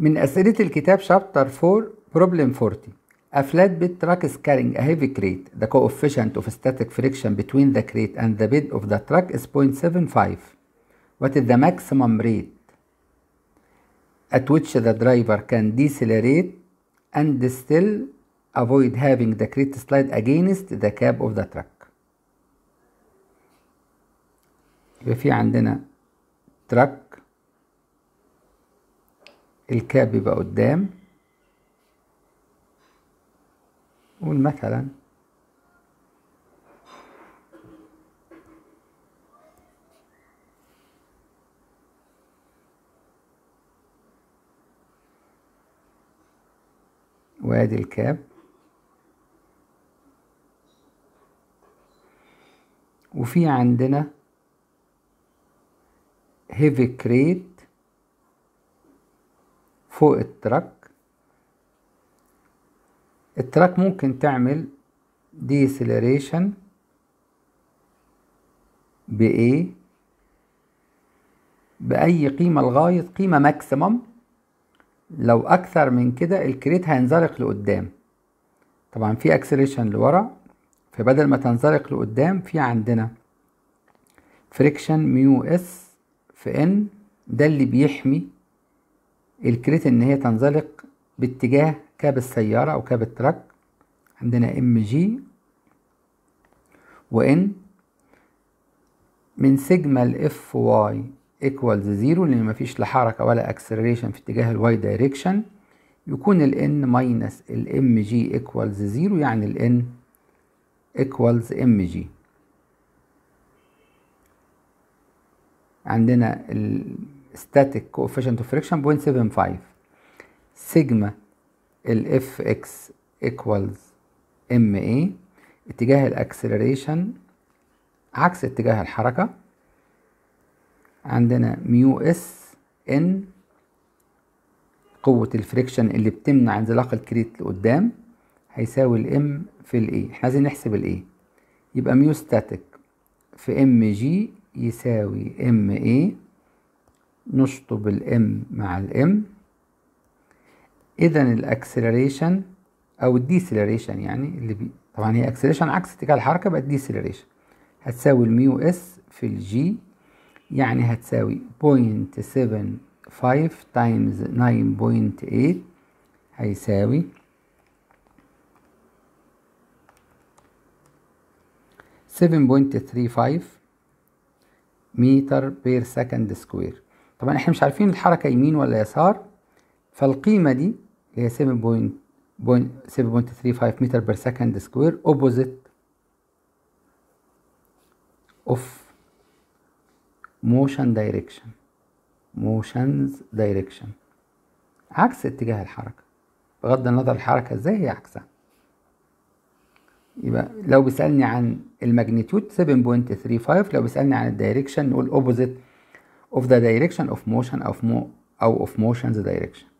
من أسئلة الكتاب شابتر 4 بروبلم 40 A flatbed truck is carrying a heavy crate. The coefficient of static friction between the crate and the bed of the truck is 0.75. What is the maximum rate at which the driver can decelerate and still avoid having the crate slide against the cab of the truck يبقى في عندنا تراك الكاب يبقى قدام قول مثلا وادي الكاب وفي عندنا هيفي كريت فوق التراك التراك ممكن تعمل ديسلريشن بإيه بأي قيمة لغاية قيمة ماكسيمم لو أكثر من كده الكريت هينزلق لقدام طبعا في اكسلريشن لورا فبدل ما تنزلق لقدام في عندنا فريكشن ميو اس في ان ده اللي بيحمي الكريت ان هي تنزلق باتجاه كاب السيارة او كاب التراك عندنا ام جي وان من سيجما الاف واي ايكوالز زيرو لان مفيش لا حركة ولا اكسلريشن في اتجاه الواي دايركشن يكون ال n ماينس ال mg ايكوالز زيرو يعني ال n ايكوالز mg عندنا ال static coefficient of friction 0.75 سيجما ال fx equals ma اتجاه الاكسلريشن عكس اتجاه الحركة عندنا ميو اس ان قوة الفريكشن اللي بتمنع انزلاق الكريت لقدام هيساوي الام في الاي احنا عايزين نحسب الاي يبقى ميو ستاتيك في ام جي يساوي ام اي نشطب الام مع الام اذا الاكسلريشن او الديسلريشن يعني اللي بي طبعا هي اكسلريشن عكس اتجاه الحركه بقت ديسلريشن هتساوي الميو اس في الجي يعني هتساوي 0.75 تايمز 9.8 هيساوي سفن بوينت ثري فايف متر بير سكند سكوير طبعا احنا مش عارفين الحركة يمين ولا يسار فالقيمة دي اللي هي 7.35 متر بير سكند سكوير opposite of motion direction motions direction عكس اتجاه الحركة بغض النظر الحركة ازاي هي عكسها يبقى لو بيسألني عن الماجنتيود 7.35 لو بيسألني عن الدايركشن نقول opposite of the direction of motion of mo أو of motion's direction